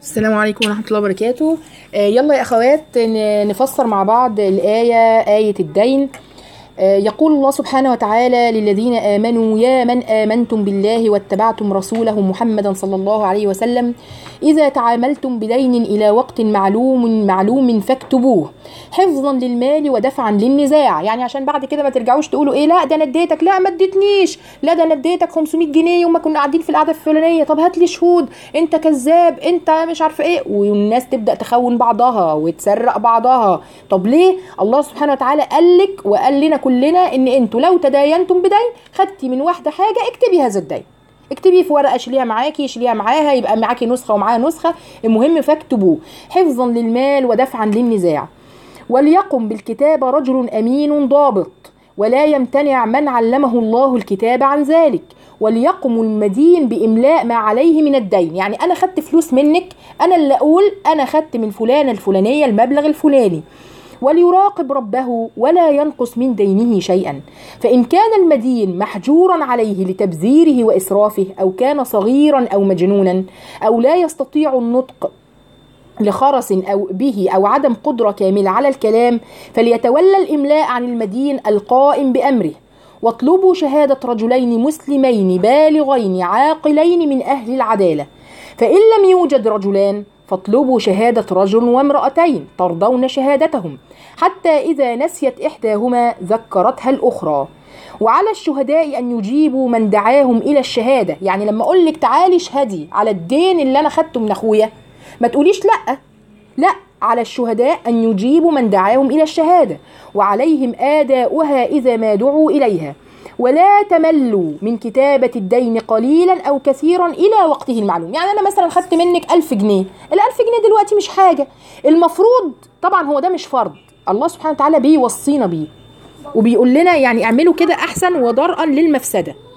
السلام عليكم ورحمة الله وبركاته آه، يلا يا أخوات ن- نفسر مع بعض الآية آية الدين آه، يقول الله سبحانه وتعالى للذين آمنوا يا من آمنتم بالله واتبعتم رسوله محمدا صلى الله عليه وسلم إذا تعاملتم بدين إلى وقت معلوم معلوم فاكتبوه حفظا للمال ودفعا للنزاع يعني عشان بعد كده ما ترجعوش تقولوا ايه لا ده انا اديتك لا ما اديتنيش لا ده انا اديتك 500 جنيه يوم ما كنا قاعدين في القعده الفلانيه طب هات لي شهود انت كذاب انت مش عارفه ايه والناس تبدا تخون بعضها وتسرق بعضها طب ليه الله سبحانه وتعالى قال لك وقال لنا كلنا ان انتوا لو تداينتم بدين خدتي من واحده حاجه اكتبي هذا الدين اكتبيه في ورقه شيليها معاكي شيليها معاها يبقى معاكي نسخه ومعاها نسخه المهم فاكتبوه حفظا للمال ودفعا للنزاع وليقم بالكتابة رجل أمين ضابط ولا يمتنع من علمه الله الكتاب عن ذلك وليقم المدين بإملاء ما عليه من الدين يعني أنا خدت فلوس منك أنا اللي أقول أنا خدت من فلانة الفلانية المبلغ الفلاني وليراقب ربه ولا ينقص من دينه شيئا فإن كان المدين محجورا عليه لتبذيره وإسرافه أو كان صغيرا أو مجنونا أو لا يستطيع النطق لخرس أو به أو عدم قدرة كاملة على الكلام فليتولى الإملاء عن المدين القائم بأمره واطلبوا شهادة رجلين مسلمين بالغين عاقلين من أهل العدالة فإن لم يوجد رجلان فاطلبوا شهادة رجل وامرأتين ترضون شهادتهم حتى إذا نسيت إحداهما ذكرتها الأخرى وعلى الشهداء أن يجيبوا من دعاهم إلى الشهادة يعني لما أقول لك تعالي اشهدي على الدين اللي أنا خدته من أخويا ما تقوليش لأ لا على الشهداء أن يجيبوا من دعاهم إلى الشهادة وعليهم آداؤها إذا ما دعوا إليها ولا تملوا من كتابة الدين قليلا أو كثيرا إلى وقته المعلوم يعني أنا مثلا خدت منك ألف جنيه الألف جنيه دلوقتي مش حاجة المفروض طبعا هو ده مش فرض الله سبحانه وتعالى بيوصينا بيه وبيقول لنا يعني اعملوا كده أحسن ودرءا للمفسدة